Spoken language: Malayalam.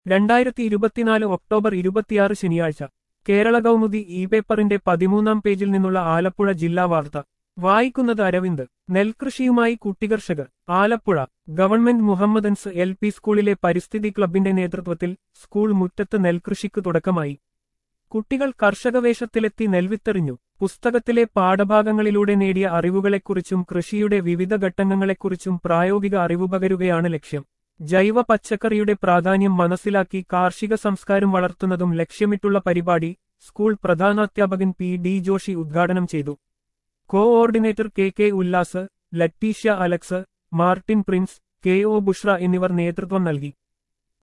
രണ്ടായിരത്തി ഇരുപത്തിനാല് ഒക്ടോബർ ഇരുപത്തിയാറ് ശനിയാഴ്ച കേരള കൗമുദി ഇ പേപ്പറിന്റെ പതിമൂന്നാം പേജിൽ നിന്നുള്ള ആലപ്പുഴ ജില്ലാ വാർത്ത വായിക്കുന്നത് അരവിന്ദ് നെൽകൃഷിയുമായി കുട്ടികർഷകർ Alappuzha government Mohammedans L P സ്കൂളിലെ പരിസ്ഥിതി ക്ലബിന്റെ നേതൃത്വത്തിൽ സ്കൂൾ മുറ്റത്ത് നെൽകൃഷിക്ക് തുടക്കമായി കുട്ടികൾ കർഷകവേഷത്തിലെത്തി നെൽവിത്തെറിഞ്ഞു പുസ്തകത്തിലെ പാഠഭാഗങ്ങളിലൂടെ നേടിയ അറിവുകളെക്കുറിച്ചും കൃഷിയുടെ വിവിധ ഘട്ടങ്ങളെക്കുറിച്ചും പ്രായോഗിക അറിവ് പകരുകയാണ് ലക്ഷ്യം ജൈവ പച്ചക്കറിയുടെ പ്രാധാന്യം മനസ്സിലാക്കി കാർഷിക സംസ്കാരം വളർത്തുന്നതും ലക്ഷ്യമിട്ടുള്ള പരിപാടി സ്കൂൾ പ്രധാനാധ്യാപകൻ പി ഡി ജോഷി ഉദ്ഘാടനം ചെയ്തു coordinator K K Ullas Letitia Alex Martin Prince K O Bushra എന്നിവർ നേതൃത്വം നൽകി